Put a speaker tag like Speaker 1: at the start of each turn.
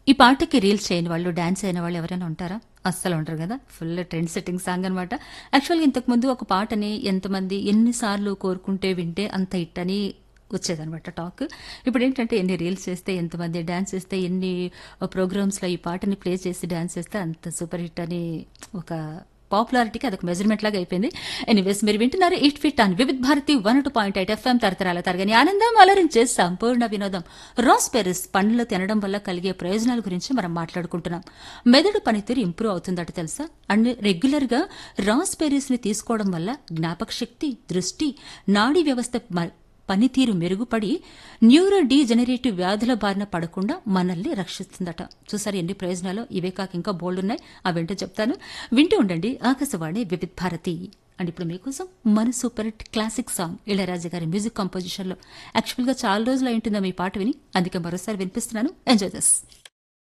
Speaker 1: ఈ పాటకి రీల్స్ చేయని వాళ్ళు డాన్స్ అయిన వాళ్ళు ఎవరైనా ఉంటారా అస్సలు ఉంటారు కదా ఫుల్ ట్రెండ్ సెట్టింగ్ సాంగ్ అనమాట యాక్చువల్గా ఇంతకుముందు ఒక పాటని ఎంతమంది ఎన్నిసార్లు కోరుకుంటే వింటే అంత హిట్ అని వచ్చేదనమాట టాక్ ఇప్పుడు ఏంటంటే ఎన్ని రీల్స్ చేస్తే ఎంతమంది డాన్స్ చేస్తే ఎన్ని ప్రోగ్రామ్స్లో ఈ పాటని ప్లే చేసి డాన్స్ చేస్తే అంత సూపర్ హిట్ అని ఒక పాపులారిటీకి అదొక మెజర్మెంట్ లాగా అయిపోయింది ఎనీవేస్ మీరు వింటున్నారు it fit on Vividh Bharati one two point eight FM తరతరాల తరగని ఆనందం అలరించే సంపూర్ణ వినోదం రాస్ పెరిస్ పండ్లు తినడం వల్ల కలిగే ప్రయోజనాల గురించి మనం మాట్లాడుకుంటున్నాం మెదడు పనితీరు ఇంప్రూవ్ అవుతుందట తెలుసా అండ్ రెగ్యులర్ గా రాస్ పెరిస్ ని తీసుకోవడం వల్ల జ్ఞాపక శక్తి దృష్టి నాడీ వ్యవస్థ మ- పనితీరు మెరుగుపడి న్యూరో డీజెనరేటివ్ వ్యాధుల బారిన పడకుండా మనల్ని రక్షిస్తుందట చూసారు ఎన్ని ప్రయోజనాలు ఇవే కాక ఇంకా బోల్డ్ ఉన్నాయి అవేంటో చెప్తాను వింటూ ఉండండి ఆకాశవాణి వివిధ్ భారతి అండ్ ఇప్పుడు మీకోసం మన super hit classic song Ilaiyaraaja గారి మ్యూజిక్ కంపోజిషన్లో యాక్చువల్గా చాలా రోజులు అయింటుందో మీ పాట విని అందుకే మరోసారి వినిపిస్తున్నాను ఎంజాయ్ దిస్